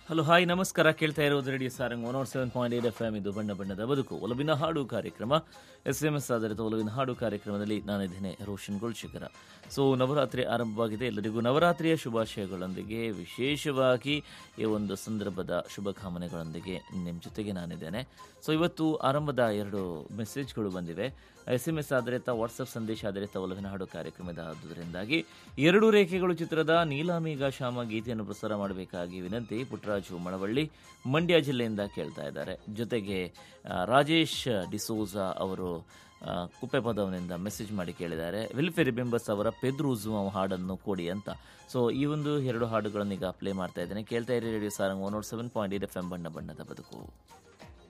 hello hi ನಮಸ್ಕಾರ ಕೇಳ್ತಾ ಇರೋದು radio Sarang one naught seven point eight F M ಇದು ಬಣ್ಣ ಬಣ್ಣದ ಬದುಕು ಒಲವಿನ ಹಾಡು ಕಾರ್ಯಕ್ರಮ ಎಸ್ ಎಂ ಎಸ್ ಆಧಾರಿತ ಒಲವಿನ ಹಾಡು ಕಾರ್ಯಕ್ರಮದಲ್ಲಿ ನಾನಿದ್ದೇನೆ ರೋಷನ್ ಗುಲ್ಶೇಖರ ಸೊ ನವರಾತ್ರಿ ಆರಂಭವಾಗಿದೆ ಎಲ್ಲರಿಗೂ ನವರಾತ್ರಿಯ ಶುಭಾಶಯಗಳೊಂದಿಗೆ ವಿಶೇಷವಾಗಿ ಈ ಒಂದು ಸಂದರ್ಭದ ಶುಭಕಾಮನೆಗಳೊಂದಿಗೆ ನಿಮ್ಮ ಜೊತೆಗೆ ನಾನಿದ್ದೇನೆ ಸೊ ಇವತ್ತು ಆರಂಭದ ಎರಡು ಮೆಸೇಜ್ಗಳು ಬಂದಿವೆ ಎಸ್ ಎಂ ಎಸ್ ಆಧಾರಿತ ವಾಟ್ಸಪ್ ಸಂದೇಶ ಆಧಾರಿತ ಒಲವಿನ ಹಾಡು ಕಾರ್ಯಕ್ರಮದ ಆದುದರಿಂದಾಗಿ ಎರಡು ರೇಖೆಗಳು ಚಿತ್ರದ ನೀಲಾಮೀಗ ಶ್ಯಾಮ ಗೀತೆಯನ್ನು ಪ್ರಸಾರ ಮಾಡಬೇಕಾಗಿ ವಿನಂತಿ ಪುಟ್ಟರಾಜು ಮಳವಳ್ಳಿ ಮಂಡ್ಯ ಜಿಲ್ಲೆಯಿಂದ ಕೇಳ್ತಾ ಇದ್ದಾರೆ ಜೊತೆಗೆ ಆ, ರಾಜೇಶ್ ಡಿಸೋಜಾ ಅವರು ಆ, ಕುಪ್ಪೆಪದವನಿಂದ ಮೆಸೇಜ್ ಮಾಡಿ ಕೇಳಿದ್ದಾರೆ ವೆಲ್ಫೇರ್ ಮೆಂಬರ್ಸ್ ಅವರ ಪೆದ್ರೂಜು ಹಾಡನ್ನು ಕೊಡಿ ಅಂತ ಸೊ ಈ ಒಂದು ಎರಡು ಹಾಡುಗಳನ್ನು ಈಗ ಪ್ಲೇ ಮಾಡ್ತಾ ಇದ್ದೇನೆ ಕೇಳ್ತಾ ಇರಿ radio Sarang one naught seven point eight F M ಬಣ್ಣ ಬಣ್ಣದ ಬದುಕು